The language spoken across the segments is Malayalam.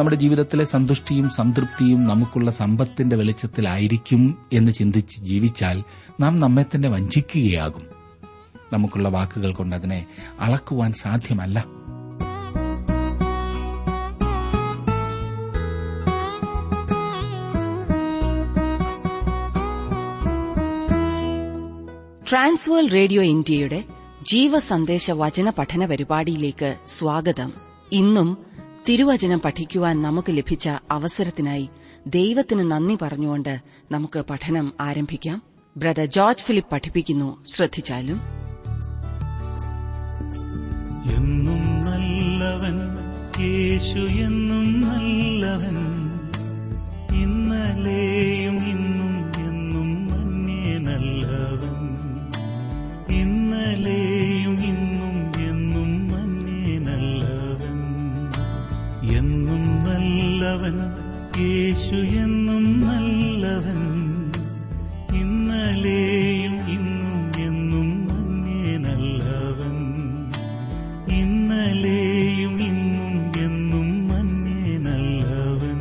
നമ്മുടെ ജീവിതത്തിലെ സന്തുഷ്ടിയും സംതൃപ്തിയും നമുക്കുള്ള സമ്പത്തിന്റെ വെളിച്ചത്തിലായിരിക്കും എന്ന് ചിന്തിച്ച് ജീവിച്ചാൽ നാം നമ്മെ തന്നെ വഞ്ചിക്കുകയാകും നമുക്കുള്ള വാക്കുകൾ കൊണ്ട് അതിനെ അളക്കുവാൻ സാധ്യമല്ല ട്രാൻസ്വേൾ റേഡിയോ ഇന്ത്യയുടെ ജീവസന്ദേശ വചന പഠന പരിപാടിയിലേക്ക് സ്വാഗതം ഇന്നും തിരുവചനം പഠിക്കുവാൻ നമുക്ക് ലഭിച്ച അവസരത്തിനായി ദൈവത്തിന് നന്ദി പറഞ്ഞുകൊണ്ട് നമുക്ക് പഠനം ആരംഭിക്കാം ബ്രദർ ജോർജ് ഫിലിപ്പ് പഠിപ്പിക്കുന്നു ശ്രദ്ധിച്ചാലും എന്നും നല്ലവൻ യേശു എന്നും നല്ലവൻ ഇന്നലെയും ഇന്നും എന്നും മഞ്ഞേ നല്ലവൻ ഇന്നലെയും ഇന്നും എന്നും മഞ്ഞേ നല്ലവൻ എന്നും നല്ലവൻ യേശു എന്നും നല്ലവൻ ഇന്നലെയും ഇന്നും എന്നും മഞ്ഞേ നല്ലവൻ ഇന്നലെയും ഇന്നും എന്നും മഞ്ഞേ നല്ലവൻ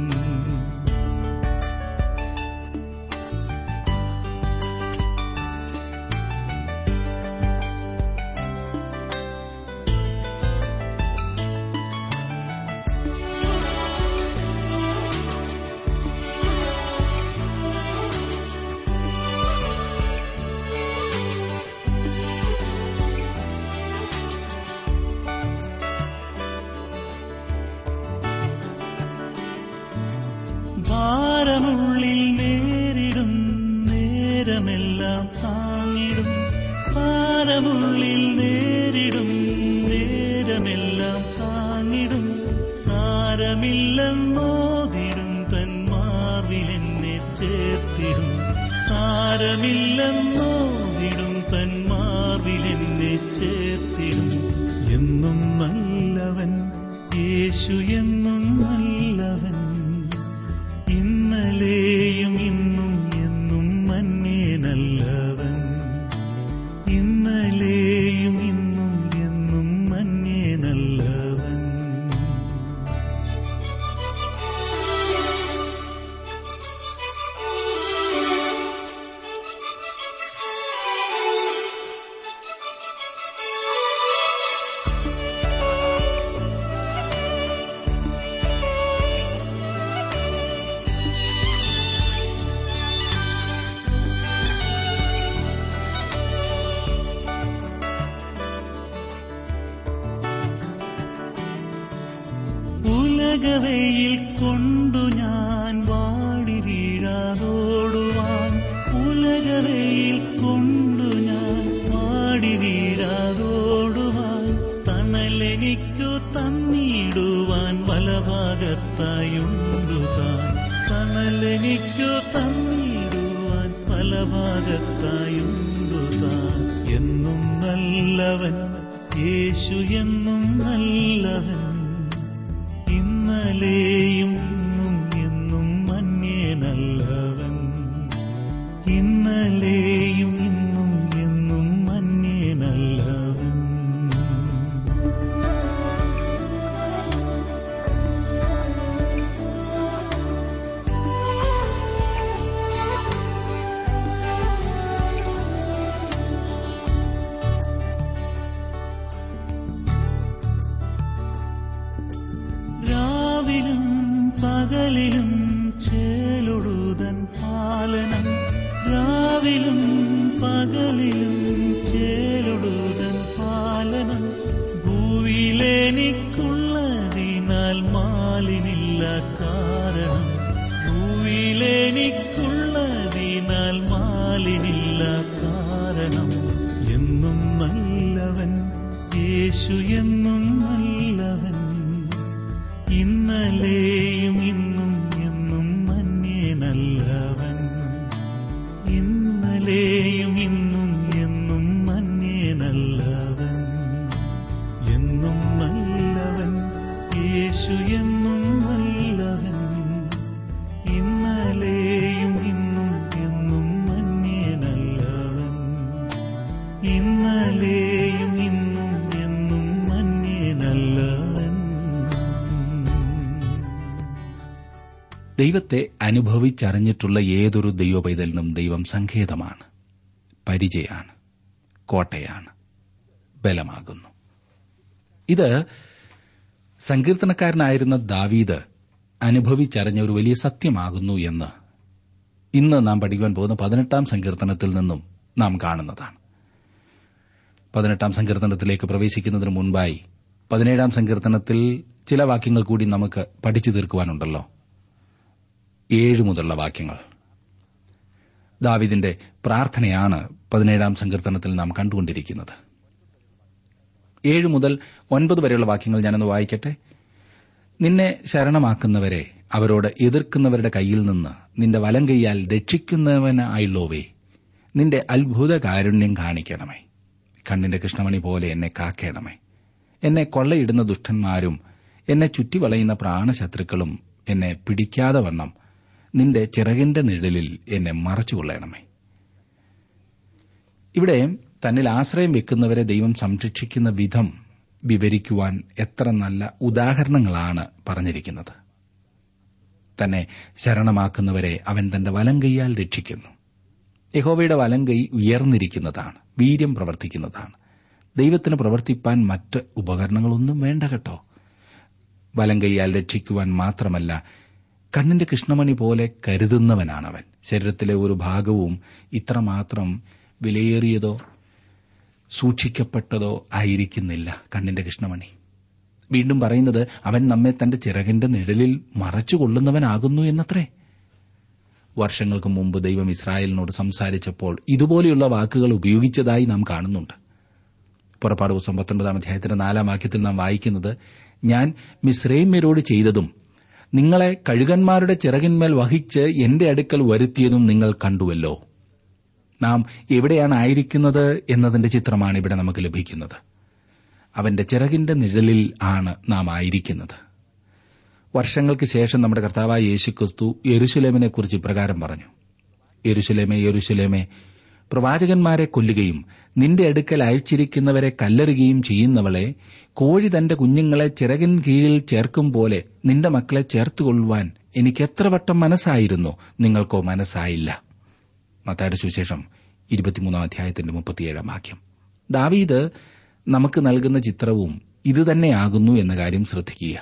ഭാരമുള്ളിൽ നേരിടും നേരമെല്ലാം താങ്ങിടും ഭാരമുള്ളിൽ നേരിടും നേരമെല്ലാം താങ്ങിടും സാരമില്ലെന്നോതിടും തന്മാവിലെന്നെ ചേർത്തിടും സാരമില്ലെന്നോതിടും തന്മാവിലെന്നെ ചേർത്തിടും എന്നും നല്ലവൻ യേശു എന്നും നല്ലവൻ ഇന്നലെയും ഇന്നും എന്നും മന്നേ നല്ലവൻ ഇന്നലെയും ഇന്നും എന്നും മന്നേ നല്ലവൻ ഉലകവയിൽ കൊണ്ടു ഞാൻ വാടി വീഴാതോടുവാൻ ഉലകവയിൽ കൊണ്ടു ഞാൻ വാടി വീഴാതോടുവാൻ തണലെനിക്കു തന്നിടുവാൻ വലഭാഗത്തായുണ്ടു താൻ തണലെനിക്കു തന്നിടുവാൻ വലഭാഗത്തായുണ്ടു താൻ എന്നും നല്ലവൻ യേശു എന്നും നല്ലവൻ ഇന്നലെയും ഇന്നും എന്നും മഞ്ഞേ നല്ലവൻ ഇന്നലെയും ഇന്നും എന്നും മഞ്ഞേ നല്ലവൻ രാവിലും പകലിലും ചേലൊടുതൻ പാലനം രാവിലും പകലിലും ചേലൊടുതൻ പാലനം ഭൂവിലെനിക്കുള്ളതിനാൽ മാലിനില്ല കാരണം ഭൂവിലെനിക്കുള്ളതിനാൽ മാലിനില്ല കാരണം എന്നും നല്ലവൻ യേശു എന്നും നല്ലവൻ ഇന്നലെയും ഇന്നും എന്നും മഞ്ഞേ നല്ലവൻ ഇന്നലെയും ഇന്നും എന്നും മഞ്ഞേ നല്ലവൻ എന്നും നല്ലവൻ യേശു എന്നും നല്ലവൻ ഇന്നലെയും ഇന്നും എന്നും മഞ്ഞേ നല്ലവൻ ഇന്നലെയും ഇന്നും എന്നും മഞ്ഞേ ദൈവത്തെ അനുഭവിച്ചറിഞ്ഞിട്ടുള്ള ഏതൊരു ദൈവപൈതലിനും ദൈവം സങ്കേതമാണ് പരിചയാണ് കോട്ടയാണ് ബലമാകുന്നു ഇത് സങ്കീർത്തനക്കാരനായിരുന്ന ദാവീദ് അനുഭവിച്ചറിഞ്ഞ ഒരു വലിയ സത്യമാകുന്നു എന്ന് ഇന്ന് നാം പഠിക്കുവാൻ പോകുന്ന പതിനെട്ടാം സങ്കീർത്തനത്തിൽ നിന്നും നാം കാണുന്നതാണ് പതിനെട്ടാം സങ്കീർത്തനത്തിലേക്ക് പ്രവേശിക്കുന്നതിന് മുൻപായി പതിനേഴാം സങ്കീർത്തനത്തിൽ ചില വാക്യങ്ങൾ കൂടി നമുക്ക് പഠിച്ചു തീർക്കുവാനുണ്ടല്ലോ ഏഴ് മുതലുള്ള വാക്യങ്ങൾ ദാവിദിന്റെ പ്രാർത്ഥനയാണ് പതിനേഴാം സങ്കീർത്തനത്തിൽ നാം കണ്ടുകൊണ്ടിരിക്കുന്നത് ഏഴ് മുതൽ ഒൻപത് വരെയുള്ള വാക്യങ്ങൾ ഞാനൊന്ന് വായിക്കട്ടെ നിന്നെ ശരണമാക്കുന്നവരെ അവരോട് എതിർക്കുന്നവരുടെ കയ്യിൽ നിന്ന് നിന്റെ വലം കൈയാൽ രക്ഷിക്കുന്നവനായുള്ളോവേ നിന്റെ അത്ഭുത കാരുണ്യം കാണിക്കണമേ കണ്ണിന്റെ കൃഷ്ണമണി പോലെ എന്നെ കാക്കേണമേ എന്നെ കൊള്ളയിടുന്ന ദുഷ്ടന്മാരും എന്നെ ചുറ്റിവളയുന്ന പ്രാണശത്രുക്കളും എന്നെ പിടിക്കാതെ വണ്ണം നിന്റെ ചിറകിന്റെ നിഴലിൽ എന്നെ മറച്ചുകൊള്ളണമേ ഇവിടെ തന്നിൽ ആശ്രയം വെക്കുന്നവരെ ദൈവം സംരക്ഷിക്കുന്ന വിധം വിവരിക്കുവാൻ എത്ര നല്ല ഉദാഹരണങ്ങളാണ് പറഞ്ഞിരിക്കുന്നത് തന്നെ ശരണമാക്കുന്നവരെ അവൻ തന്റെ വലങ്കൈയാൽ രക്ഷിക്കുന്നു യഹോവയുടെ വലങ്കൈ ഉയർന്നിരിക്കുന്നതാണ് വീര്യം പ്രവർത്തിക്കുന്നതാണ് ദൈവത്തിന് പ്രവർത്തിപ്പാൻ മറ്റ് ഉപകരണങ്ങളൊന്നും വേണ്ട കേട്ടോ വലങ്കൈയാൽ രക്ഷിക്കുവാൻ മാത്രമല്ല കണ്ണിന്റെ കൃഷ്ണമണി പോലെ കരുതുന്നവനാണവൻ ശരീരത്തിലെ ഒരു ഭാഗവും ഇത്രമാത്രം വിലയേറിയതോ സൂക്ഷിക്കപ്പെട്ടതോ ആയിരിക്കുന്നില്ല കണ്ണിന്റെ കൃഷ്ണമണി വീണ്ടും പറയുന്നത് അവൻ നമ്മെ തന്റെ ചിറകിന്റെ നിഴലിൽ മറച്ചുകൊള്ളുന്നവനാകുന്നു എന്നത്രേ വർഷങ്ങൾക്ക് മുമ്പ് ദൈവം ഇസ്രായേലിനോട് സംസാരിച്ചപ്പോൾ ഇതുപോലെയുള്ള വാക്കുകൾ ഉപയോഗിച്ചതായി നാം കാണുന്നുണ്ട് പുറപ്പാട് പുസ്തകം പത്തൊൻപതാം അധ്യായത്തിന്റെ നാലാം വാക്യത്തിൽ നാം വായിക്കുന്നത് ഞാൻ മിസ്രൈമ്യരോട് ചെയ്തതും നിങ്ങളെ കഴുകന്മാരുടെ ചിറകിന്മേൽ വഹിച്ച് എന്റെ അടുക്കൽ വരുത്തിയതും നിങ്ങൾ കണ്ടുവല്ലോ നാം എവിടെയാണ് ആയിരിക്കുന്നത് എന്നതിന്റെ ചിത്രമാണ് ഇവിടെ നമുക്ക് ലഭിക്കുന്നത് അവന്റെ ചിറകിന്റെ നിഴലിൽ ആണ് നാം ആയിരിക്കുന്നത് വർഷങ്ങൾക്ക് ശേഷം നമ്മുടെ കർത്താവായ യേശുക്രിസ്തു യെരുശലേമിനെ കുറിച്ച് ഇപ്രകാരം പറഞ്ഞു യെരുശലേമേ യെരുശലേമേ പ്രവാചകന്മാരെ കൊല്ലുകയും നിന്റെ അടുക്കൽ അയച്ചിരിക്കുന്നവരെ കല്ലെറുകയും ചെയ്യുന്നവളെ കോഴി തന്റെ കുഞ്ഞുങ്ങളെ ചിറകിൻ കീഴിൽ ചേർക്കും പോലെ നിന്റെ മക്കളെ ചേർത്തുകൊള്ളുവാൻ എനിക്ക് എത്ര വട്ടം മനസ്സായിരുന്നു നിങ്ങൾക്കോ മനസ്സായില്ല മത്തായുടെ സുവിശേഷം ഇരുപത്തിമൂന്നാം അധ്യായത്തിന്റെ മുപ്പത്തിയേഴാം വാക്യം ദാവീദ് നമുക്ക് നൽകുന്ന ചിത്രവും ഇതുതന്നെയാകുന്നു എന്ന കാര്യം ശ്രദ്ധിക്കുക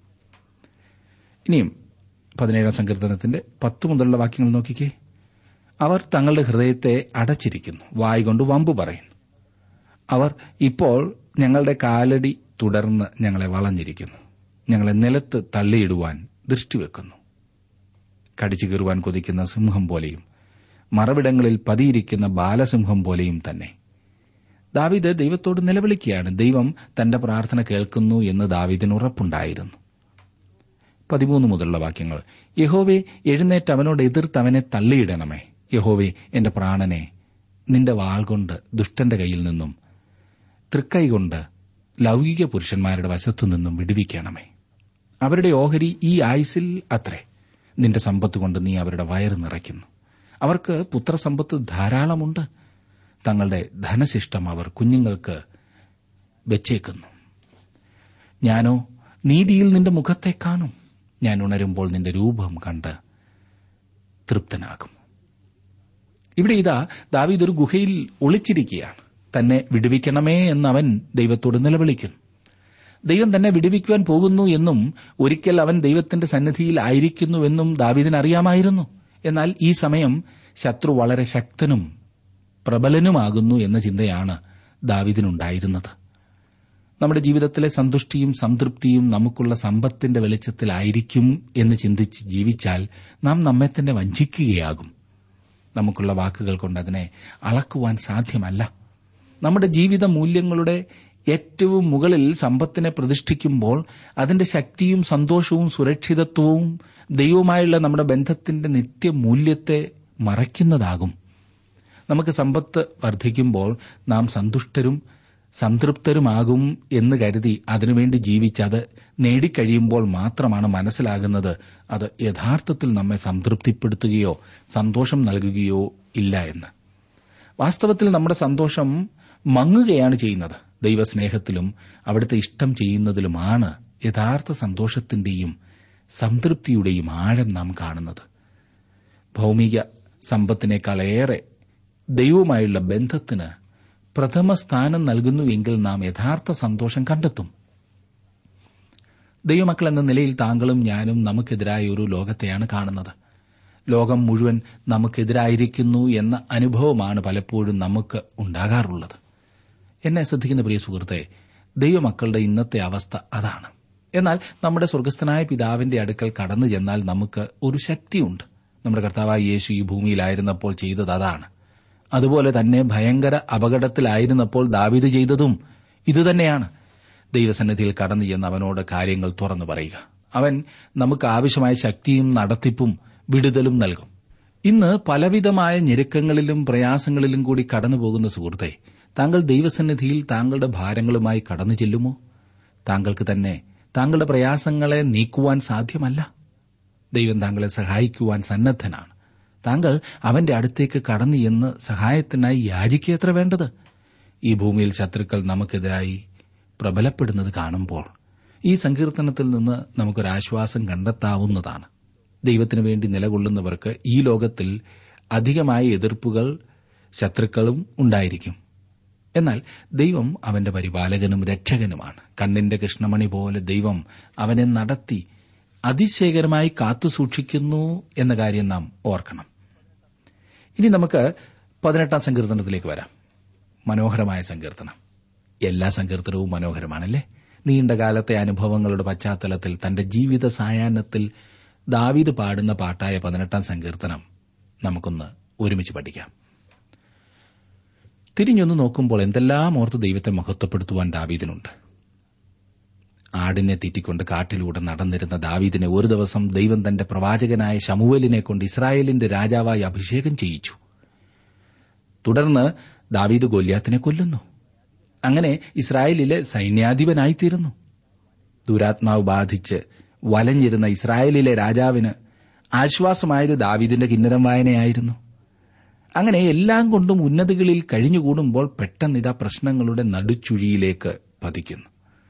ഇനിയും പതിനേഴാം സങ്കീർത്തനത്തിന്റെ പത്ത് മുതലുള്ള വാക്യങ്ങൾ നോക്കിക്കേ അവർ തങ്ങളുടെ ഹൃദയത്തെ അടച്ചിരിക്കുന്നു വായി കൊണ്ട് വമ്പു പറയുന്നു അവർ ഇപ്പോൾ ഞങ്ങളുടെ കാലടി തുടർന്ന് ഞങ്ങളെ വളഞ്ഞിരിക്കുന്നു ഞങ്ങളെ നിലത്ത് തള്ളിയിടുവാൻ ദൃഷ്ടിവെക്കുന്നു കടിച്ചു കീറുവാൻ കൊതിക്കുന്ന സിംഹം പോലെയും മറവിടങ്ങളിൽ പതിയിരിക്കുന്ന ബാലസിംഹം പോലെയും തന്നെ ദാവിദ് ദൈവത്തോട് നിലവിളിക്കുകയാണ് ദൈവം തന്റെ പ്രാർത്ഥന കേൾക്കുന്നു എന്ന് ദാവിദിന് ഉറപ്പുണ്ടായിരുന്നു പതിമൂന്ന് മുതലുള്ള വാക്യങ്ങൾ യഹോവെ എഴുന്നേറ്റ് അവനോട് എതിർത്ത് അവനെ തള്ളിയിടണമേ യഹോവെ എന്റെ പ്രാണനെ നിന്റെ വാൾ കൊണ്ട് ദുഷ്ടന്റെ കയ്യിൽ നിന്നും തൃക്കൈ കൊണ്ട് ലൗകിക പുരുഷന്മാരുടെ വശത്തു നിന്നും വിടുവിക്കണമേ അവരുടെ ഓഹരി ഈ ആയുസിൽ അത്രേ നിന്റെ സമ്പത്ത് കൊണ്ട് നീ അവരുടെ വയറ് നിറയ്ക്കുന്നു അവർക്ക് പുത്രസമ്പത്ത് ധാരാളമുണ്ട് തങ്ങളുടെ ധനശിഷ്ടം അവർ കുഞ്ഞുങ്ങൾക്ക് വെച്ചേക്കുന്നു ഞാനോ നീതിയിൽ നിന്റെ മുഖത്തെ കാണും ഞാൻ ഉണരുമ്പോൾ നിന്റെ രൂപം കണ്ട് തൃപ്തനാകും ഇവിടെ ഇതാ ദാവീദ് ഒരു ഗുഹയിൽ ഒളിച്ചിരിക്കുകയാണ് തന്നെ വിടുവിക്കണമേ എന്നവൻ ദൈവത്തോട് നിലവിളിക്കുന്നു ദൈവം തന്നെ വിടുവിക്കുവാൻ പോകുന്നു എന്നും ഒരിക്കൽ അവൻ ദൈവത്തിന്റെ സന്നിധിയിൽ ആയിരിക്കുന്നുവെന്നും ദാവീദിന് അറിയാമായിരുന്നു എന്നാൽ ഈ സമയം ശത്രു വളരെ ശക്തനും പ്രബലനുമാകുന്നു എന്ന ചിന്തയാണ് ദാവീദിനുണ്ടായിരുന്നത് നമ്മുടെ ജീവിതത്തിലെ സന്തുഷ്ടിയും സംതൃപ്തിയും നമുക്കുള്ള സമ്പത്തിന്റെ വെളിച്ചത്തിലായിരിക്കും എന്ന് ചിന്തിച്ച് ജീവിച്ചാൽ നാം നമ്മെ തന്നെ വഞ്ചിക്കുകയാകും നമുക്കുള്ള വാക്കുകൾ കൊണ്ട് അതിനെ അളക്കുവാൻ സാധ്യമല്ല നമ്മുടെ ജീവിത മൂല്യങ്ങളുടെ ഏറ്റവും മുകളിൽ സമ്പത്തിനെ പ്രതിഷ്ഠിക്കുമ്പോൾ അതിന്റെ ശക്തിയും സന്തോഷവും സുരക്ഷിതത്വവും ദൈവവുമായുള്ള നമ്മുടെ ബന്ധത്തിന്റെ നിത്യമൂല്യത്തെ മറയ്ക്കുന്നതാകും നമുക്ക് സമ്പത്ത് വർദ്ധിക്കുമ്പോൾ നാം സന്തുഷ്ടരും സംതൃപ്തരുമാകും എന്ന് കരുതി അതിനുവേണ്ടി ജീവിച്ചത് നേടിക്കഴിയുമ്പോൾ മാത്രമാണ് മനസ്സിലാകുന്നത് അത് യഥാർത്ഥത്തിൽ നമ്മെ സംതൃപ്തിപ്പെടുത്തുകയോ സന്തോഷം നൽകുകയോ ഇല്ല എന്ന് വാസ്തവത്തിൽ നമ്മുടെ സന്തോഷം മങ്ങുകയാണ് ചെയ്യുന്നത് ദൈവസ്നേഹത്തിലും അവിടുത്തെ ഇഷ്ടം ചെയ്യുന്നതിലുമാണ് യഥാർത്ഥ സന്തോഷത്തിന്റെയും സംതൃപ്തിയുടെയും ആഴം നാം കാണുന്നത് ഭൗമിക സമ്പത്തിനേക്കാളേറെ ദൈവവുമായുള്ള ബന്ധത്തിന് പ്രഥമ സ്ഥാനം നൽകുന്നുവെങ്കിൽ നാം യഥാർത്ഥ സന്തോഷം കണ്ടെത്തും ദൈവമക്കൾ എന്ന നിലയിൽ താങ്കളും ഞാനും നമുക്കെതിരായ ഒരു ലോകത്തെയാണ് കാണുന്നത് ലോകം മുഴുവൻ നമുക്കെതിരായിരിക്കുന്നു എന്ന അനുഭവമാണ് പലപ്പോഴും നമുക്ക് ഉണ്ടാകാറുള്ളത് എന്നെ ശ്രദ്ധിക്കുന്ന പ്രിയ സുഹൃത്തെ ദൈവമക്കളുടെ ഇന്നത്തെ അവസ്ഥ അതാണ് എന്നാൽ നമ്മുടെ സ്വർഗസ്ഥനായ പിതാവിന്റെ അടുക്കൽ കടന്നു ചെന്നാൽ നമുക്ക് ഒരു ശക്തിയുണ്ട് നമ്മുടെ കർത്താവായ യേശു ഈ ഭൂമിയിലായിരുന്നപ്പോൾ ചെയ്തത് അതാണ് അതുപോലെ തന്നെ ഭയങ്കര അപകടത്തിലായിരുന്നപ്പോൾ ദാവിദ് ചെയ്തതും ഇതുതന്നെയാണ് ദൈവസന്നിധിയിൽ കടന്നു ചെന്ന് അവനോട് കാര്യങ്ങൾ തുറന്നു പറയുക അവൻ നമുക്ക് ആവശ്യമായ ശക്തിയും നടത്തിപ്പും വിടുതലും നൽകും ഇന്ന് പലവിധമായ ഞെരുക്കങ്ങളിലും പ്രയാസങ്ങളിലും കൂടി കടന്നുപോകുന്ന സുഹൃത്തെ താങ്കൾ ദൈവസന്നിധിയിൽ താങ്കളുടെ ഭാരങ്ങളുമായി കടന്നു ചെല്ലുമോ താങ്കൾക്ക് തന്നെ താങ്കളുടെ പ്രയാസങ്ങളെ നീക്കുവാൻ സാധ്യമല്ല ദൈവം താങ്കളെ സഹായിക്കുവാൻ സന്നദ്ധനാണ് താങ്കൾ അവന്റെ അടുത്തേക്ക് കടന്നു എന്ന് സഹായത്തിനായി യാചിക്കത്ര വേണ്ടത് ഈ ഭൂമിയിൽ ശത്രുക്കൾ നമുക്കെതിരായി പ്രബലപ്പെടുന്നത് കാണുമ്പോൾ ഈ സങ്കീർത്തനത്തിൽ നിന്ന് നമുക്കൊരാശ്വാസം കണ്ടെത്താവുന്നതാണ് ദൈവത്തിനു വേണ്ടി നിലകൊള്ളുന്നവർക്ക് ഈ ലോകത്തിൽ അധികമായ എതിർപ്പുകൾ ശത്രുക്കളും ഉണ്ടായിരിക്കും എന്നാൽ ദൈവം അവന്റെ പരിപാലകനും രക്ഷകനുമാണ് കണ്ണിന്റെ കൃഷ്ണമണി പോലെ ദൈവം അവനെ നടത്തി അതിശയകരമായി കാത്തുസൂക്ഷിക്കുന്നു എന്ന കാര്യം നാം ഓർക്കണം ഇനി നമുക്ക് പതിനെട്ടാം സങ്കീർത്തനത്തിലേക്ക് വരാം മനോഹരമായ സങ്കീർത്തനം എല്ലാ സങ്കീർത്തനവും മനോഹരമാണല്ലേ നീണ്ട കാലത്തെ അനുഭവങ്ങളുടെ പശ്ചാത്തലത്തിൽ തന്റെ ജീവിത സായാഹ്നത്തിൽ ദാവീദ് പാടുന്ന പാട്ടായ പതിനെട്ടാം സങ്കീർത്തനം നമുക്കൊന്ന് ഒരുമിച്ച് പഠിക്കാം തിരിഞ്ഞൊന്ന് നോക്കുമ്പോൾ എന്തെല്ലാം ഓർത്ത് ദൈവത്തെ മഹത്വപ്പെടുത്തുവാൻ ദാവീദിനുണ്ട് ആടിനെ തീറ്റിക്കൊണ്ട് കാട്ടിലൂടെ നടന്നിരുന്ന ദാവീദിനെ ഒരു ദിവസം ദൈവം തന്റെ പ്രവാചകനായ ശമുവേലിനെ കൊണ്ട് ഇസ്രായേലിന്റെ രാജാവായി അഭിഷേകം ചെയ്യിച്ചു തുടർന്ന് ദാവീദ് ഗോല്യാത്തിനെ കൊല്ലുന്നു അങ്ങനെ ഇസ്രായേലിലെ സൈന്യാധിപനായിത്തീരുന്നു ദുരാത്മാവ് ബാധിച്ച് വലഞ്ഞിരുന്ന ഇസ്രായേലിലെ രാജാവിന് ആശ്വാസമായത് ദാവീദിന്റെ കിന്നരം വായനയായിരുന്നു അങ്ങനെ എല്ലാം കൊണ്ടും ഉന്നതികളിൽ കഴിഞ്ഞുകൂടുമ്പോൾ പെട്ടെന്നിതാ പ്രശ്നങ്ങളുടെ നടുച്ചുഴിയിലേക്ക് പതിക്കുന്നു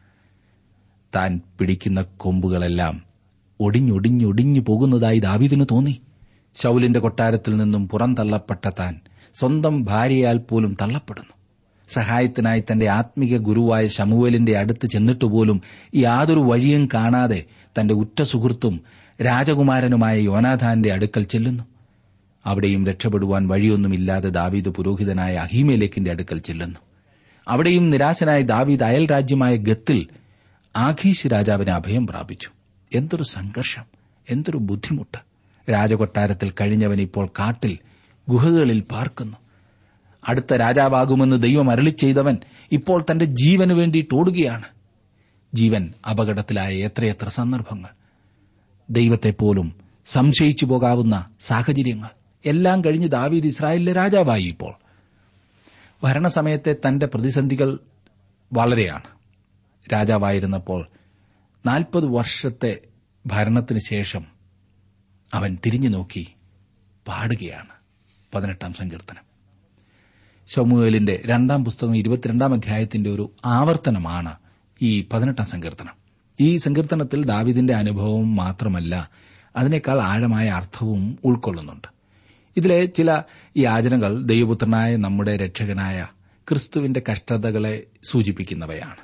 താൻ പിടിക്കുന്ന കൊമ്പുകളെല്ലാം ഒടിഞ്ഞൊടിഞ്ഞൊടിഞ്ഞു പോകുന്നതായി ദാവീദിന് തോന്നി ശൌലിന്റെ കൊട്ടാരത്തിൽ നിന്നും പുറന്തള്ളപ്പെട്ട താൻ സ്വന്തം ഭാര്യയാൽ പോലും തള്ളപ്പെടുന്നു സഹായത്തിനായി തന്റെ ആത്മിക ഗുരുവായ ശമുവേലിന്റെ അടുത്ത് ചെന്നിട്ടുപോലും യാതൊരു വഴിയും കാണാതെ തന്റെ ഉറ്റ സുഹൃത്തും രാജകുമാരനുമായ യോനാഥാന്റെ അടുക്കൽ ചെല്ലുന്നു അവിടെയും രക്ഷപ്പെടുവാൻ വഴിയൊന്നുമില്ലാതെ ദാവീദ് പുരോഹിതനായ അഹീമേലേക്കിന്റെ അടുക്കൽ ചെല്ലുന്നു അവിടെയും നിരാശനായ ദാവീദ് അയൽ രാജ്യമായ ഗത്തിൽ ആഖീഷ് രാജാവിന് അഭയം പ്രാപിച്ചു എന്തൊരു സംഘർഷം എന്തൊരു ബുദ്ധിമുട്ട് രാജകൊട്ടാരത്തിൽ കഴിഞ്ഞവൻ ഇപ്പോൾ കാട്ടിൽ ഗുഹകളിൽ പാർക്കുന്നു അടുത്ത രാജാവാകുമെന്ന് ദൈവം അരളി ചെയ്തവൻ ഇപ്പോൾ തന്റെ ജീവന് വേണ്ടിയിട്ട് ഓടുകയാണ് ജീവൻ അപകടത്തിലായ എത്രയെത്ര സന്ദർഭങ്ങൾ ദൈവത്തെപ്പോലും സംശയിച്ചു പോകാവുന്ന സാഹചര്യങ്ങൾ എല്ലാം കഴിഞ്ഞ് ദാവീദ് ഇസ്രായേലിലെ രാജാവായി ഇപ്പോൾ ഭരണസമയത്തെ തന്റെ പ്രതിസന്ധികൾ വളരെയാണ് രാജാവായിരുന്നപ്പോൾ നാൽപ്പത് വർഷത്തെ ഭരണത്തിന് ശേഷം അവൻ തിരിഞ്ഞു നോക്കി പാടുകയാണ് പതിനെട്ടാം സങ്കീർത്തനം ശമുവേലിന്റെ രണ്ടാം പുസ്തകം ഇരുപത്തിരണ്ടാം അധ്യായത്തിന്റെ ഒരു ആവർത്തനമാണ് ഈ പതിനെട്ടാം സങ്കീർത്തനം ഈ സങ്കീർത്തനത്തിൽ ദാവിദിന്റെ അനുഭവം മാത്രമല്ല അതിനേക്കാൾ ആഴമായ അർത്ഥവും ഉൾക്കൊള്ളുന്നുണ്ട് ഇതിലെ ചില യാചനകൾ ദൈവപുത്രനായ നമ്മുടെ രക്ഷകനായ ക്രിസ്തുവിന്റെ കഷ്ടതകളെ സൂചിപ്പിക്കുന്നവയാണ്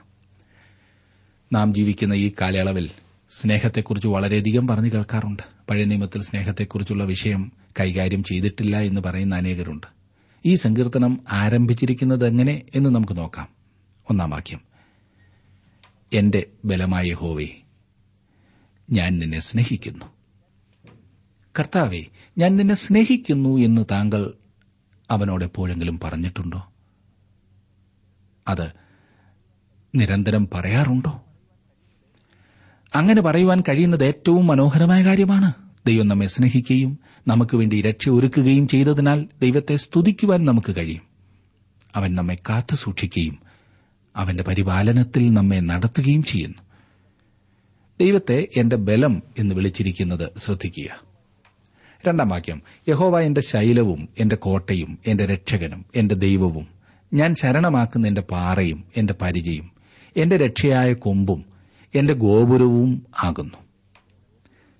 നാം ജീവിക്കുന്ന ഈ കാലയളവിൽ സ്നേഹത്തെക്കുറിച്ച് വളരെയധികം പറഞ്ഞു കേൾക്കാറുണ്ട് പഴയ നിയമത്തിൽ സ്നേഹത്തെക്കുറിച്ചുള്ള വിഷയം കൈകാര്യം ചെയ്തിട്ടില്ല എന്ന് പറയുന്ന അനേകരുണ്ട് ഈ സങ്കീർത്തനം ആരംഭിച്ചിരിക്കുന്നത് എങ്ങനെ എന്ന് നമുക്ക് നോക്കാം ഒന്നാം വാക്യം എന്റെ ബലമായ ഹോവേ ഞാൻ നിന്നെ സ്നേഹിക്കുന്നു കർത്താവെ ഞാൻ നിന്നെ സ്നേഹിക്കുന്നു എന്ന് താങ്കൾ അവനോട് എപ്പോഴെങ്കിലും പറഞ്ഞിട്ടുണ്ടോ അത് നിരന്തരം പറയാറുണ്ടോ അങ്ങനെ പറയുവാൻ കഴിയുന്നത് ഏറ്റവും മനോഹരമായ കാര്യമാണ് ദൈവം നമ്മെ സ്നേഹിക്കുകയും നമുക്ക് വേണ്ടി രക്ഷ ഒരുക്കുകയും ചെയ്തതിനാൽ ദൈവത്തെ സ്തുതിക്കുവാൻ നമുക്ക് കഴിയും അവൻ നമ്മെ കാത്തു സൂക്ഷിക്കുകയും അവന്റെ പരിപാലനത്തിൽ നമ്മെ നടത്തുകയും ചെയ്യുന്നു ദൈവത്തെ എന്റെ ബലം എന്ന് വിളിച്ചിരിക്കുന്നത് ശ്രദ്ധിക്കുക രണ്ടാം വാക്യം യഹോവ എന്റെ ശൈലവും എന്റെ കോട്ടയും എന്റെ രക്ഷകനും എന്റെ ദൈവവും ഞാൻ ശരണമാക്കുന്ന എന്റെ പാറയും എന്റെ പരിചയും എന്റെ രക്ഷയായ കൊമ്പും എന്റെ ഗോപുരവും ആകുന്നു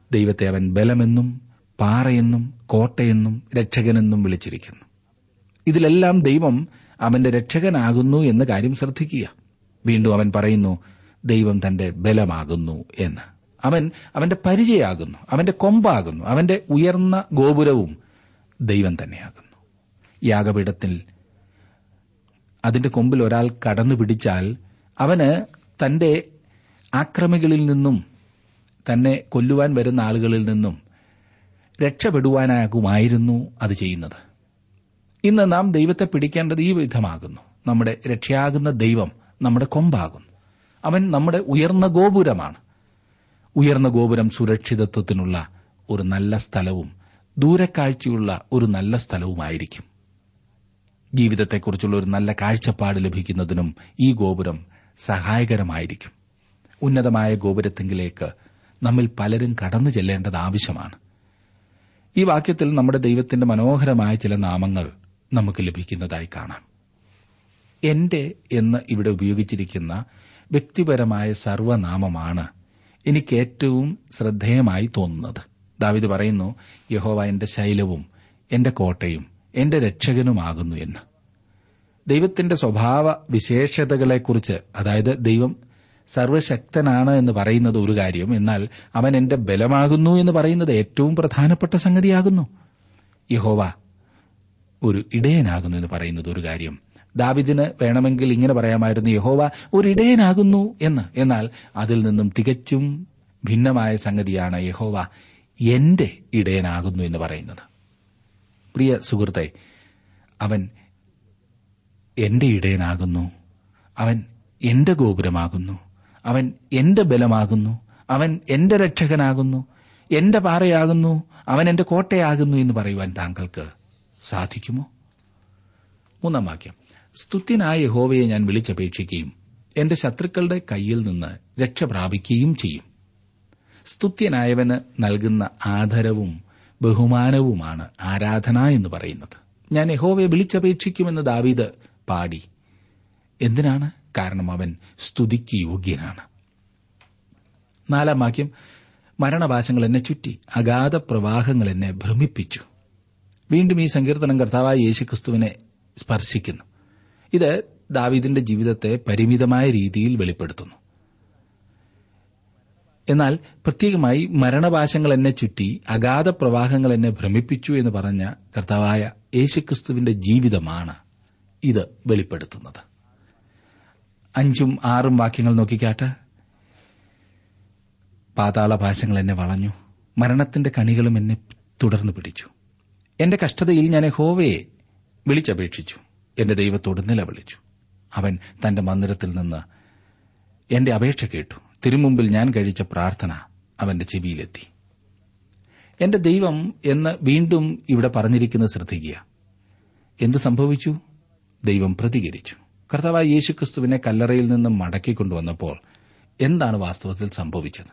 ദൈവത്തെ അവൻ ബലമെന്നും പാറയെന്നും കോട്ടയെന്നും രക്ഷകനെന്നും വിളിച്ചിരിക്കുന്നു ഇതിലെല്ലാം ദൈവം അവന്റെ രക്ഷകനാകുന്നു എന്ന കാര്യം ശ്രദ്ധിക്കുക വീണ്ടും അവൻ പറയുന്നു ദൈവം തന്റെ ബലമാകുന്നു എന്ന് അവൻ അവന്റെ പരിചയാകുന്നു അവന്റെ കൊമ്പാകുന്നു അവന്റെ ഉയർന്ന ഗോപുരവും ദൈവം തന്നെയാകുന്നു യാഗപീഠത്തിൽ അതിന്റെ കൊമ്പിൽ ഒരാൾ കടന്നു പിടിച്ചാൽ അവന് തന്റെ ആക്രമികളിൽ നിന്നും തന്നെ കൊല്ലുവാൻ വരുന്ന ആളുകളിൽ നിന്നും രക്ഷപ്പെടുവാനാകുമായിരുന്നു അത് ചെയ്യുന്നത് ഇന്ന് നാം ദൈവത്തെ പിടിക്കേണ്ടത് ഈ വിധമാകുന്നു നമ്മുടെ രക്ഷയാകുന്ന ദൈവം നമ്മുടെ കൊമ്പാകുന്നു അവൻ നമ്മുടെ ഉയർന്ന ഗോപുരമാണ് ഉയർന്ന ഗോപുരം സുരക്ഷിതത്വത്തിനുള്ള ഒരു നല്ല സ്ഥലവും ദൂരക്കാഴ്ചയുള്ള ഒരു നല്ല സ്ഥലവുമായിരിക്കും ജീവിതത്തെക്കുറിച്ചുള്ള ഒരു നല്ല കാഴ്ചപ്പാട് ലഭിക്കുന്നതിനും ഈ ഗോപുരം സഹായകരമായിരിക്കും ഉന്നതമായ ഗോപുരത്തെങ്കിലേക്ക് നമ്മിൽ പലരും കടന്നു ചെല്ലേണ്ടത് ആവശ്യമാണ് ഈ വാക്യത്തിൽ നമ്മുടെ ദൈവത്തിന്റെ മനോഹരമായ ചില നാമങ്ങൾ നമുക്ക് ലഭിക്കുന്നതായി കാണാം എന്റെ എന്ന് ഇവിടെ ഉപയോഗിച്ചിരിക്കുന്ന വ്യക്തിപരമായ സർവനാമമാണ് എനിക്ക് ഏറ്റവും ശ്രദ്ധേയമായി തോന്നുന്നത് ദാവിദ് പറയുന്നു യഹോവ എന്റെ ശൈലവും എന്റെ കോട്ടയും എന്റെ രക്ഷകനുമാകുന്നു എന്ന് ദൈവത്തിന്റെ സ്വഭാവ വിശേഷതകളെക്കുറിച്ച് അതായത് ദൈവം സർവശക്തനാണ് എന്ന് പറയുന്നത് ഒരു കാര്യം എന്നാൽ അവൻ എന്റെ ബലമാകുന്നു എന്ന് പറയുന്നത് ഏറ്റവും പ്രധാനപ്പെട്ട സംഗതിയാകുന്നു യഹോവ ഒരു ഇടയനാകുന്നു എന്ന് പറയുന്നത് ഒരു കാര്യം ദാവിദിന് വേണമെങ്കിൽ ഇങ്ങനെ പറയാമായിരുന്നു യഹോവ ഒരു ഇടയനാകുന്നു എന്ന് എന്നാൽ അതിൽ നിന്നും തികച്ചും ഭിന്നമായ സംഗതിയാണ് യഹോവ എന്റെ ഇടയനാകുന്നു എന്ന് പറയുന്നത് പ്രിയ സുഹൃത്തെ അവൻ എന്റെ ഇടയനാകുന്നു അവൻ എന്റെ ഗോപുരമാകുന്നു അവൻ എന്റെ ബലമാകുന്നു അവൻ എന്റെ രക്ഷകനാകുന്നു എന്റെ പാറയാകുന്നു അവൻ എന്റെ കോട്ടയാകുന്നു എന്ന് പറയുവാൻ താങ്കൾക്ക് സാധിക്കുമോ മൂന്നാം വാക്യം സ്തുത്യനായ യഹോവയെ ഞാൻ വിളിച്ചപേക്ഷിക്കുകയും എന്റെ ശത്രുക്കളുടെ കയ്യിൽ നിന്ന് രക്ഷ പ്രാപിക്കുകയും ചെയ്യും സ്തുത്യനായവന് നൽകുന്ന ആദരവും ബഹുമാനവുമാണ് ആരാധന എന്ന് പറയുന്നത് ഞാൻ യഹോവയെ വിളിച്ചപേക്ഷിക്കുമെന്ന് ദാവീദ് പാടി എന്തിനാണ് കാരണം അവൻ സ്തുതിക്ക് യോഗ്യനാണ് നാലാം വാക്യം മരണപാശങ്ങൾ എന്നെ ചുറ്റി അഗാധ പ്രവാഹങ്ങൾ എന്നെ ഭ്രമിപ്പിച്ചു വീണ്ടും ഈ സങ്കീർത്തനം കർത്താവായ യേശുക്രിസ്തുവിനെ സ്പർശിക്കുന്നു ഇത് ദാവീദിന്റെ ജീവിതത്തെ പരിമിതമായ രീതിയിൽ വെളിപ്പെടുത്തുന്നു എന്നാൽ പ്രത്യേകമായി മരണപാശങ്ങൾ എന്നെ ചുറ്റി അഗാധ പ്രവാഹങ്ങൾ എന്നെ ഭ്രമിപ്പിച്ചു എന്ന് പറഞ്ഞ കർത്താവായ യേശുക്രിസ്തുവിന്റെ ജീവിതമാണ് ഇത് വെളിപ്പെടുത്തുന്നത് അഞ്ചും ആറും വാക്യങ്ങൾ നോക്കിക്കാട്ട് പാതാളപാശങ്ങൾ എന്നെ വളഞ്ഞു മരണത്തിന്റെ കണികളും എന്നെ തുടർന്നു പിടിച്ചു എന്റെ കഷ്ടതയിൽ ഞാൻ ഹോവയെ വിളിച്ചപേക്ഷിച്ചു എന്റെ ദൈവത്തോട് നിലവിളിച്ചു അവൻ തന്റെ മന്ദിരത്തിൽ നിന്ന് എന്റെ അപേക്ഷ കേട്ടു തിരുമുമ്പിൽ ഞാൻ കഴിച്ച പ്രാർത്ഥന അവന്റെ ചെവിയിലെത്തി എന്റെ ദൈവം എന്ന് വീണ്ടും ഇവിടെ പറഞ്ഞിരിക്കുന്നത് ശ്രദ്ധിക്കുക എന്ത് സംഭവിച്ചു ദൈവം പ്രതികരിച്ചു കർത്താവായ യേശുക്രിസ്തുവിനെ കല്ലറയിൽ നിന്നും മടക്കിക്കൊണ്ടുവന്നപ്പോൾ എന്താണ് വാസ്തവത്തിൽ സംഭവിച്ചത്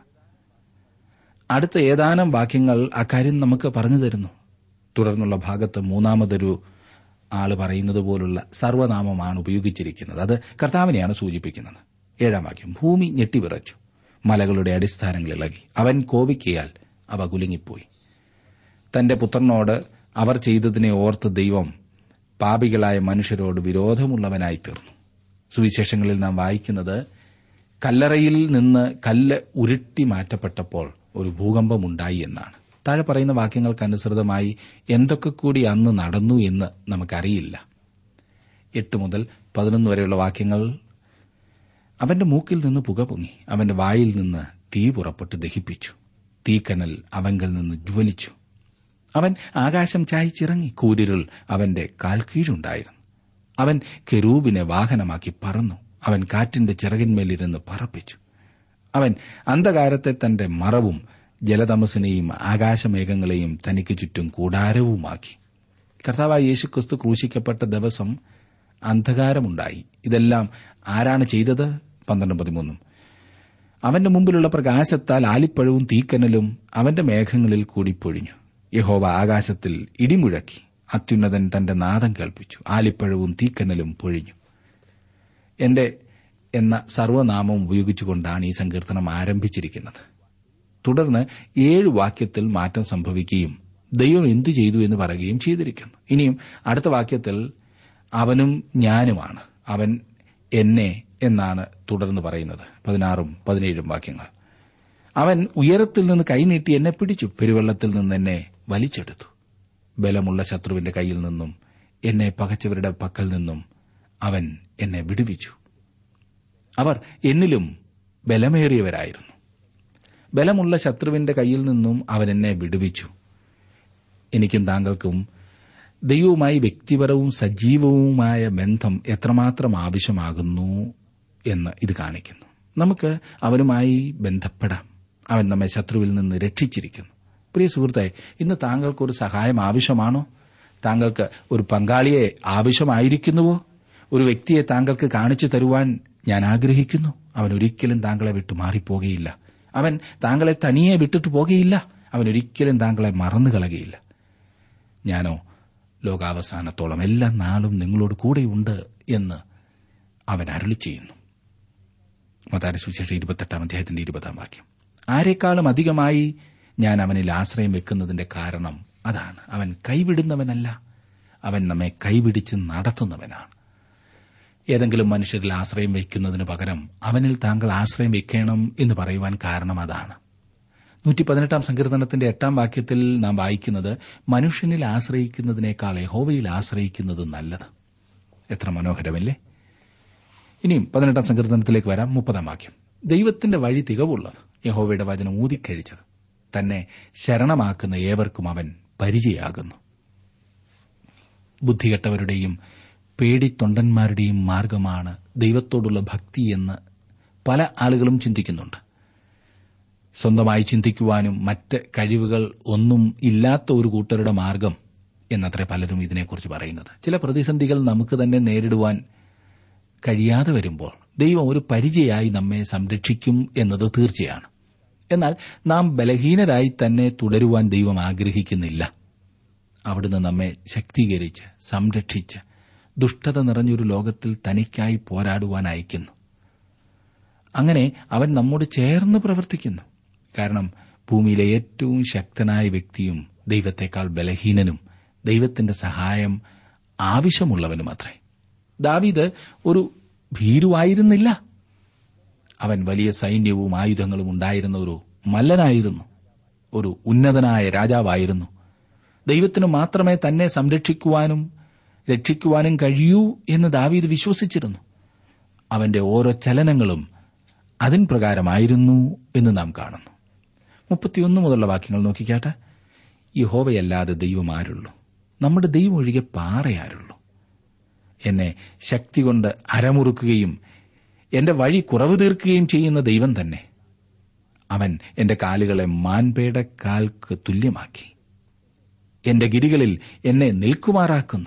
അടുത്ത ഏതാനും വാക്യങ്ങൾ അക്കാര്യം നമുക്ക് പറഞ്ഞു തരുന്നു തുടർന്നുള്ള ഭാഗത്ത് മൂന്നാമതൊരു ആള് പറയുന്നത് പോലുള്ള സർവനാമമാണ് ഉപയോഗിച്ചിരിക്കുന്നത് അത് കർത്താവിനെയാണ് സൂചിപ്പിക്കുന്നത് ഏഴാം വാക്യം ഭൂമി ഞെട്ടിവിറച്ചു മലകളുടെ അടിസ്ഥാനങ്ങൾ ഇളകി അവൻ കോപിക്കയാൽ അവ കുലുങ്ങിപ്പോയി തന്റെ പുത്രനോട് അവർ ചെയ്തതിനെ ഓർത്ത് ദൈവം പാപികളായ മനുഷ്യരോട് വിരോധമുള്ളവനായി തീർന്നു സുവിശേഷങ്ങളിൽ നാം വായിക്കുന്നത് കല്ലറയിൽ നിന്ന് കല്ല് ഉരുട്ടി മാറ്റപ്പെട്ടപ്പോൾ ഒരു ഭൂകമ്പമുണ്ടായി എന്നാണ് താഴെ പറയുന്ന വാക്യങ്ങൾക്കനുസൃതമായി എന്തൊക്കെ കൂടി അന്ന് നടന്നു എന്ന് നമുക്കറിയില്ല എട്ട് മുതൽ പതിനൊന്ന് വരെയുള്ള വാക്യങ്ങൾ അവന്റെ മൂക്കിൽ നിന്ന് പുക പൊങ്ങി അവന്റെ വായിൽ നിന്ന് തീ പുറപ്പെട്ട് ദഹിപ്പിച്ചു തീക്കനൽ അവങ്കിൽ നിന്ന് ജ്വലിച്ചു അവൻ ആകാശം ചായച്ചിറങ്ങി കൂരിരുൾ അവന്റെ കാൽക്കീഴുണ്ടായിരുന്നു അവൻ കെരൂബിനെ വാഹനമാക്കി പറന്നു അവൻ കാറ്റിന്റെ ചിറകിന്മേലിരുന്ന് പറപ്പിച്ചു അവൻ അന്ധകാരത്തെ തന്റെ മറവും ജലതമസിനെയും ആകാശമേഘങ്ങളെയും തനിക്ക് ചുറ്റും കൂടാരവുമാക്കി കർത്താവായ യേശുക്രിസ്തു ക്രൂശിക്കപ്പെട്ട ദിവസം അന്ധകാരമുണ്ടായി ഇതെല്ലാം ആരാണ് ചെയ്തത് പന്ത്രണ്ട് പതിമൂന്നും അവന്റെ മുമ്പിലുള്ള പ്രകാശത്താൽ ആലിപ്പഴവും തീക്കനലും അവന്റെ മേഘങ്ങളിൽ കൂടി പൊഴിഞ്ഞു യഹോവ ആകാശത്തിൽ ഇടിമുഴക്കി അത്യുന്നതൻ തന്റെ നാദം കേൾപ്പിച്ചു ആലിപ്പഴവും തീക്കനലും പൊഴിഞ്ഞു എന്റെ എന്ന സർവനാമം ഉപയോഗിച്ചുകൊണ്ടാണ് ഈ സങ്കീർത്തനം ആരംഭിച്ചിരിക്കുന്നത് തുടർന്ന് ഏഴ് വാക്യത്തിൽ മാറ്റം സംഭവിക്കുകയും ദൈവം എന്തു ചെയ്തു എന്ന് പറയുകയും ചെയ്തിരിക്കുന്നു ഇനിയും അടുത്ത വാക്യത്തിൽ അവനും ഞാനുമാണ് അവൻ എന്നെ എന്നാണ് തുടർന്ന് പറയുന്നത് പതിനാറും പതിനേഴും വാക്യങ്ങൾ അവൻ ഉയരത്തിൽ നിന്ന് കൈനീട്ടി എന്നെ പിടിച്ചു പെരുവെള്ളത്തിൽ നിന്ന് എന്നെ വലിച്ചെടുത്തു ബലമുള്ള ശത്രുവിന്റെ കയ്യിൽ നിന്നും എന്നെ പകച്ചവരുടെ പക്കൽ നിന്നും അവൻ എന്നെ വിടുവിച്ചു അവർ എന്നിലും ബലമേറിയവരായിരുന്നു ബലമുള്ള ശത്രുവിന്റെ കയ്യിൽ നിന്നും അവൻ എന്നെ വിടുവിച്ചു എനിക്കും താങ്കൾക്കും ദൈവവുമായി വ്യക്തിപരവും സജീവവുമായ ബന്ധം എത്രമാത്രം ആവശ്യമാകുന്നു എന്ന് ഇത് കാണിക്കുന്നു നമുക്ക് അവനുമായി ബന്ധപ്പെടാം അവൻ നമ്മെ ശത്രുവിൽ നിന്ന് രക്ഷിച്ചിരിക്കുന്നു പ്രിയ സുഹൃത്തെ ഇന്ന് താങ്കൾക്ക് ഒരു സഹായം ആവശ്യമാണോ താങ്കൾക്ക് ഒരു പങ്കാളിയെ ആവശ്യമായിരിക്കുന്നുവോ ഒരു വ്യക്തിയെ താങ്കൾക്ക് കാണിച്ചു തരുവാൻ ഞാൻ ആഗ്രഹിക്കുന്നു അവൻ ഒരിക്കലും താങ്കളെ വിട്ടു മാറിപ്പോകുകയില്ല അവൻ താങ്കളെ തനിയെ വിട്ടിട്ട് പോകുകയില്ല അവൻ ഒരിക്കലും താങ്കളെ മറന്നു കളയുകയില്ല ഞാനോ ലോകാവസാനത്തോളം എല്ലാ നാളും നിങ്ങളോട് കൂടെയുണ്ട് എന്ന് അവൻ അരുളി ചെയ്യുന്നു മതാര സുശേഷം ഇരുപത്തെട്ടാം അധ്യായത്തിന്റെ ഇരുപതാം വാക്യം ആരെക്കാളും അധികമായി ഞാൻ അവനിൽ ആശ്രയം വെക്കുന്നതിന്റെ കാരണം അതാണ് അവൻ കൈവിടുന്നവനല്ല അവൻ നമ്മെ കൈപിടിച്ച് നടത്തുന്നവനാണ് ഏതെങ്കിലും മനുഷ്യരിൽ ആശ്രയം വയ്ക്കുന്നതിന് പകരം അവനിൽ താങ്കൾ ആശ്രയം വെക്കണം എന്ന് പറയുവാൻ കാരണം അതാണ് നൂറ്റി പതിനെട്ടാം സങ്കീർത്തനത്തിന്റെ എട്ടാം വാക്യത്തിൽ നാം വായിക്കുന്നത് മനുഷ്യനിൽ ആശ്രയിക്കുന്നതിനേക്കാൾ യഹോവയിൽ ആശ്രയിക്കുന്നത് നല്ലത് എത്ര മനോഹരമല്ലേ ഇനിയും പതിനെട്ടാം സങ്കീർത്തനത്തിലേക്ക് വരാം മുപ്പതാം വാക്യം ദൈവത്തിന്റെ വഴി തികവുള്ളത് യഹോവയുടെ വചനം ഊതിക്കഴിച്ചത് തന്നെ ശരണമാക്കുന്ന ഏവർക്കും അവൻ പരിചയാകുന്നു ബുദ്ധികെട്ടവരുടെയും പേടിത്തൊണ്ടന്മാരുടെയും മാർഗമാണ് ദൈവത്തോടുള്ള ഭക്തി എന്ന് പല ആളുകളും ചിന്തിക്കുന്നുണ്ട് സ്വന്തമായി ചിന്തിക്കുവാനും മറ്റ് കഴിവുകൾ ഒന്നും ഇല്ലാത്ത ഒരു കൂട്ടരുടെ മാർഗം എന്നത്രേ പലരും ഇതിനെക്കുറിച്ച് പറയുന്നത് ചില പ്രതിസന്ധികൾ നമുക്ക് തന്നെ നേരിടുവാൻ കഴിയാതെ വരുമ്പോൾ ദൈവം ഒരു പരിചയായി നമ്മെ സംരക്ഷിക്കും എന്നത് തീർച്ചയാണ് എന്നാൽ നാം ബലഹീനരായി തന്നെ തുടരുവാൻ ദൈവം ആഗ്രഹിക്കുന്നില്ല അവിടുന്ന് നമ്മെ ശക്തീകരിച്ച് സംരക്ഷിച്ച് ദുഷ്ടത നിറഞ്ഞൊരു ലോകത്തിൽ തനിക്കായി പോരാടുവാൻ അയക്കുന്നു അങ്ങനെ അവൻ നമ്മോട് ചേർന്ന് പ്രവർത്തിക്കുന്നു കാരണം ഭൂമിയിലെ ഏറ്റവും ശക്തനായ വ്യക്തിയും ദൈവത്തെക്കാൾ ബലഹീനനും ദൈവത്തിന്റെ സഹായം ആവശ്യമുള്ളവനുമത്രേ ദാവീദ് ഒരു ഭീരുവായിരുന്നില്ല അവൻ വലിയ സൈന്യവും ആയുധങ്ങളും ഉണ്ടായിരുന്ന ഒരു മല്ലനായിരുന്നു ഒരു ഉന്നതനായ രാജാവായിരുന്നു ദൈവത്തിന് മാത്രമേ തന്നെ സംരക്ഷിക്കുവാനും രക്ഷിക്കുവാനും കഴിയൂ എന്ന് ദാവീദ് വിശ്വസിച്ചിരുന്നു അവന്റെ ഓരോ ചലനങ്ങളും അതിൻ പ്രകാരമായിരുന്നു എന്ന് നാം കാണുന്നു മുപ്പത്തിയൊന്ന് മുതലുള്ള വാക്യങ്ങൾ നോക്കിക്കാട്ടെ യഹോവയല്ലാതെ ദൈവം ആരുള്ളൂ നമ്മുടെ ദൈവം ഒഴികെ പാറയാരുള്ളൂ എന്നെ ശക്തി കൊണ്ട് അരമുറുക്കുകയും എന്റെ വഴി കുറവ് തീർക്കുകയും ചെയ്യുന്ന ദൈവം തന്നെ അവൻ എന്റെ കാലുകളെ മാൻപേട കാൽക്ക് തുല്യമാക്കി എന്റെ ഗിരികളിൽ എന്നെ നിൽക്കുമാറാക്കുന്നു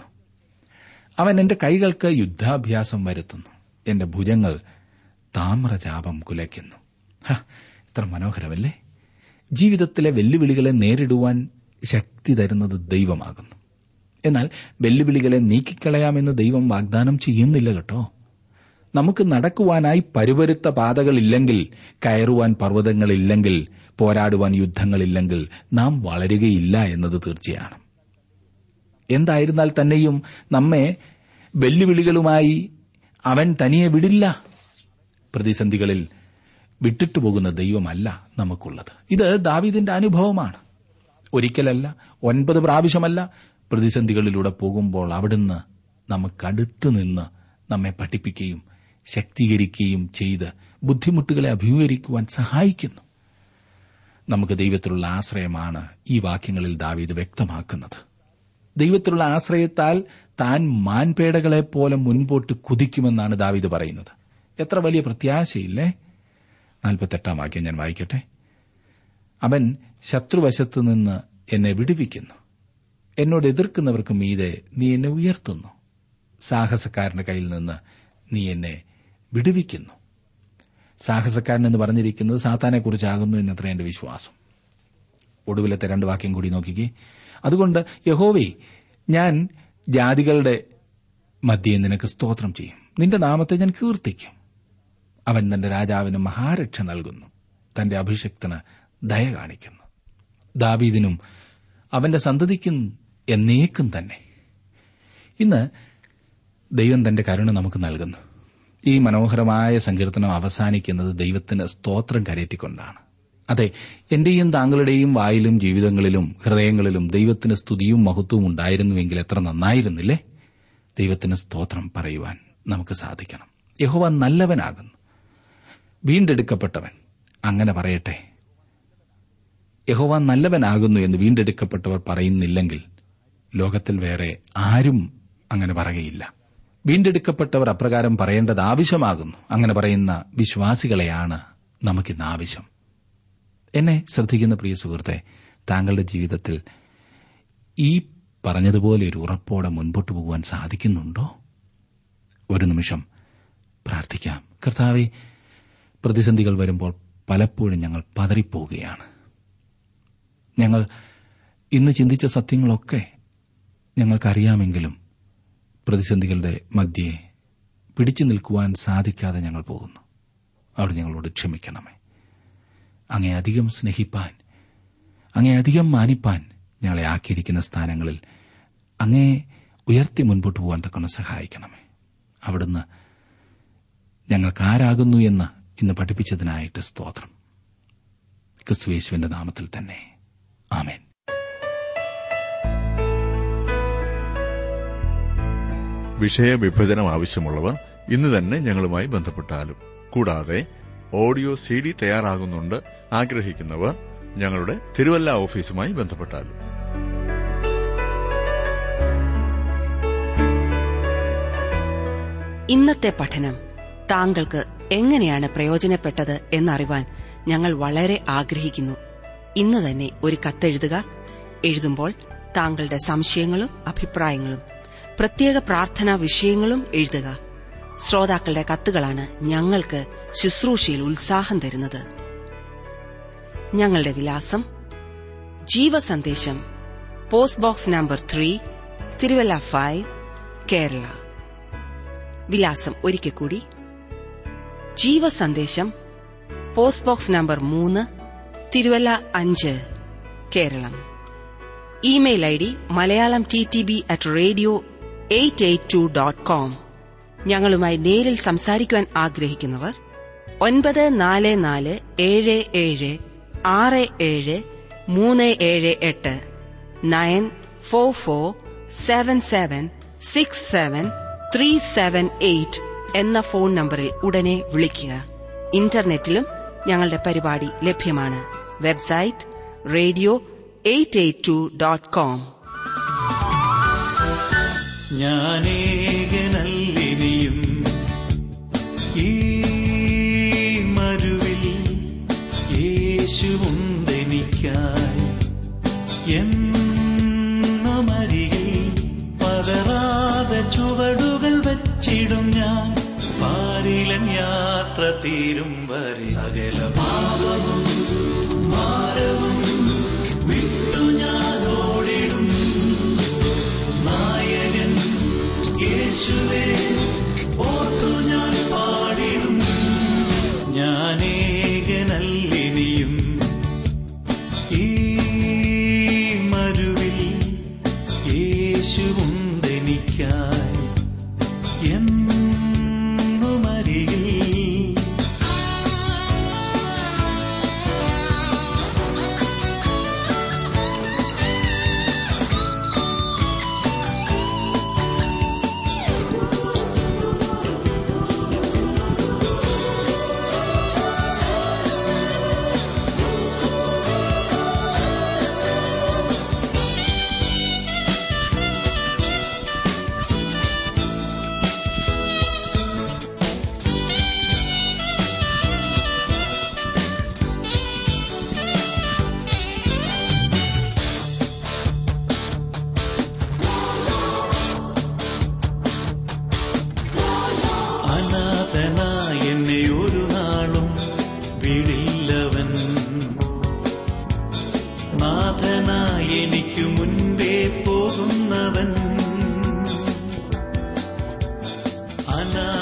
അവൻ എന്റെ കൈകൾക്ക് യുദ്ധാഭ്യാസം വരുത്തുന്നു എന്റെ ഭുജങ്ങൾ താമ്രചാപം കുലയ്ക്കുന്നു ഹ, എത്ര മനോഹരമല്ലേ ജീവിതത്തിലെ വെല്ലുവിളികളെ നേരിടുവാൻ ശക്തി തരുന്നത് ദൈവമാകുന്നു എന്നാൽ വെല്ലുവിളികളെ നീക്കിക്കളയാമെന്ന് ദൈവം വാഗ്ദാനം ചെയ്യുന്നില്ല കേട്ടോ നമുക്ക് നടക്കുവാനായി പരുപരുത്ത പാതകളില്ലെങ്കിൽ കയറുവാൻ പർവ്വതങ്ങളില്ലെങ്കിൽ പോരാടുവാൻ യുദ്ധങ്ങളില്ലെങ്കിൽ നാം വളരുകയില്ല എന്നത് തീർച്ചയാണ് എന്തായിരുന്നാൽ തന്നെയും നമ്മെ വെല്ലുവിളികളുമായി അവൻ തനിയെ വിടില്ല പ്രതിസന്ധികളിൽ വിട്ടിട്ടു പോകുന്ന ദൈവമല്ല നമുക്കുള്ളത് ഇത് ദാവീദിന്റെ അനുഭവമാണ് ഒരിക്കലല്ല ഒൻപത് പ്രാവശ്യമല്ല പ്രതിസന്ധികളിലൂടെ പോകുമ്പോൾ അവിടുന്ന് നമുക്കടുത്ത് നിന്ന് നമ്മെ പഠിപ്പിക്കുകയും ശക്തീകരിക്കുകയും ചെയ്ത് ബുദ്ധിമുട്ടുകളെ അഭിമുഖീകരിക്കുവാൻ സഹായിക്കുന്നു നമുക്ക് ദൈവത്തിലുള്ള ആശ്രയമാണ് ഈ വാക്യങ്ങളിൽ ദാവീദ് വ്യക്തമാക്കുന്നത് ദൈവത്തിലുള്ള ആശ്രയത്താൽ താൻ മാൻപേടകളെപ്പോലെ മുൻപോട്ട് കുതിക്കുമെന്നാണ് ദാവീദ് പറയുന്നത് എത്ര വലിയ പ്രത്യാശയില്ലേ നാൽപ്പത്തെട്ടാം വാക്യം ഞാൻ വായിക്കട്ടെ അവൻ ശത്രുവശത്തു നിന്ന് എന്നെ വിടുവിക്കുന്നു എന്നോട് എതിർക്കുന്നവർക്ക് മീതെ നീ എന്നെ ഉയർത്തുന്നു സാഹസക്കാരന്റെ കയ്യിൽ നിന്ന് നീ എന്നെ വിടുവിക്കുന്നു സാഹസക്കാരൻ എന്ന് പറഞ്ഞിരിക്കുന്നത് സാത്താനെക്കുറിച്ചാകുന്നു എന്നത്ര എന്റെ വിശ്വാസം ഒടുവിലത്തെ രണ്ട് വാക്യം കൂടി നോക്കിക്കേ അതുകൊണ്ട് യഹോവേ ഞാൻ ജാതികളുടെ മധ്യേ നിനക്ക് സ്തോത്രം ചെയ്യും നിന്റെ നാമത്തെ ഞാൻ കീർത്തിക്കും അവൻ തന്റെ രാജാവിന് മഹാരക്ഷ നൽകുന്നു തന്റെ അഭിഷിക്തന് ദയ കാണിക്കുന്നു ദാവീദിനും അവന്റെ സന്തതിക്കും എന്നേക്കും തന്നെ ഇന്ന് ദൈവം തന്റെ കരുണ നമുക്ക് നൽകുന്നു ഈ മനോഹരമായ സങ്കീർത്തനം അവസാനിക്കുന്നത് ദൈവത്തിന് സ്തോത്രം കരയറ്റിക്കൊണ്ടാണ് അതെ എന്റെയും താങ്കളുടെയും വായിലും ജീവിതങ്ങളിലും ഹൃദയങ്ങളിലും ദൈവത്തിന് സ്തുതിയും മഹത്വവും ഉണ്ടായിരുന്നുവെങ്കിൽ എത്ര നന്നായിരുന്നില്ലേ ദൈവത്തിന് സ്തോത്രം പറയുവാൻ നമുക്ക് സാധിക്കണം യഹോവ നല്ലവനാകുന്നു വീണ്ടെടുക്കപ്പെട്ടവൻ അങ്ങനെ പറയട്ടെ യഹോവ നല്ലവനാകുന്നു എന്ന് വീണ്ടെടുക്കപ്പെട്ടവർ പറയുന്നില്ലെങ്കിൽ ലോകത്തിൽ വേറെ ആരും അങ്ങനെ പറയുകയില്ല വീണ്ടെടുക്കപ്പെട്ടവർ അപ്രകാരം പറയേണ്ടത് ആവശ്യമാകുന്നു അങ്ങനെ പറയുന്ന വിശ്വാസികളെയാണ് നമുക്കിന്ന് ആവശ്യം എന്നെ ശ്രദ്ധിക്കുന്ന പ്രിയ സുഹൃത്തെ താങ്കളുടെ ജീവിതത്തിൽ ഈ പറഞ്ഞതുപോലെ ഒരു ഉറപ്പോടെ മുൻപോട്ട് പോകുവാൻ സാധിക്കുന്നുണ്ടോ ഒരു നിമിഷം പ്രാർത്ഥിക്കാം കർത്താവെ പ്രതിസന്ധികൾ വരുമ്പോൾ പലപ്പോഴും ഞങ്ങൾ പതറിപ്പോവുകയാണ് ഞങ്ങൾ ഇന്ന് ചിന്തിച്ച സത്യങ്ങളൊക്കെ ഞങ്ങൾക്കറിയാമെങ്കിലും പ്രതിസന്ധികളുടെ മധ്യേ പിടിച്ചു നിൽക്കുവാൻ സാധിക്കാതെ ഞങ്ങൾ പോകുന്നു അവിടെ ഞങ്ങളോട് ക്ഷമിക്കണമേ അങ്ങേ അധികം സ്നേഹിപ്പാൻ അങ്ങേ അധികം മാനിപ്പാൻ ഞങ്ങളെ ആക്കിയിരിക്കുന്ന സ്ഥാനങ്ങളിൽ അങ്ങേ ഉയർത്തി മുൻപോട്ട് പോകാൻ തക്കൊണ്ട് സഹായിക്കണമേ അവിടുന്ന് ഞങ്ങൾക്ക് ആരാകുന്നു എന്ന് ഇന്ന് പഠിപ്പിച്ചതിനായിട്ട് സ്തോത്രം ക്രിസ്തുയേശുവിന്റെ നാമത്തിൽ തന്നെ ആമേൻ വിഷയവിഭജനം ആവശ്യമുള്ളവർ ഇന്ന് തന്നെ ഞങ്ങളുമായി ബന്ധപ്പെട്ടാലും കൂടാതെ ഓഡിയോ സി ഡി തയ്യാറാകുന്നുണ്ട് ആഗ്രഹിക്കുന്നവർ ഞങ്ങളുടെ തിരുവല്ല ഓഫീസുമായി ബന്ധപ്പെട്ടാലും ഇന്നത്തെ പഠനം താങ്കൾക്ക് എങ്ങനെയാണ് പ്രയോജനപ്പെട്ടത് എന്നറിവാൻ ഞങ്ങൾ വളരെ ആഗ്രഹിക്കുന്നു ഇന്ന് തന്നെ ഒരു കത്തെഴുതുക എഴുതുമ്പോൾ താങ്കളുടെ സംശയങ്ങളും അഭിപ്രായങ്ങളും പ്രത്യേക പ്രാർത്ഥനാ വിഷയങ്ങളും എഴുതുക ശ്രോതാക്കളുടെ കത്തുകളാണ് ഞങ്ങൾക്ക് ശുശ്രൂഷയിൽ ഉത്സാഹം തരുന്നത് ഞങ്ങളുടെ വിലാസം Jeevasandesham post box number three Thiruvalla five Kerala വിലാസം ഒരിക്കൽ കൂടി ജീവസന്ദേശം പോസ്റ്റ് ബോക്സ് നമ്പർ മൂന്ന് തിരുവല്ല അഞ്ച് Keralam email I D Malayalam T T B at radio eight eight two dot com ഞങ്ങളുമായി നേരിൽ സംസാരിക്കുവാൻ ആഗ്രഹിക്കുന്നവർ ഒൻപത് നാല് നാല് ഏഴ് ഏഴ് ആറ് ഏഴ് മൂന്ന് ഏഴ് എട്ട് nine four four seven seven six seven three seven eight എന്ന ഫോൺ നമ്പറിൽ ഉടനെ വിളിക്കുക ഇന്റർനെറ്റിലും ഞങ്ങളുടെ പരിപാടി ലഭ്യമാണ് website radio eight eight two dot com ഞാനേകനല്ലിനിയും ഈ മരുവിൽ യേശുവുണ്ടെനിക്കായി എന്നമരികിൽ പതറാതെ ചുവടുകൾ വച്ചിടും ഞാൻ പാരിലൻ യാത്ര തീരും വരെ സകല പാപവും ഭാരവും വിട്ടു ഞാൻ ഓടിടും നായകൻ യേശുവേ ഓർത്തു ഞാൻ പാടിടും ഞാനേകനല്ലിനിയും ഈ മരുവിൽ യേശുവുണ്ടെനിക്കായി എന്നുമരികിൽ അനാഥനായ എന്നെ ഒരു നാളും വിടില്ലവൻ നാഥനായി എനിക്ക് മുൻപേ പോകുന്നവൻ അനാ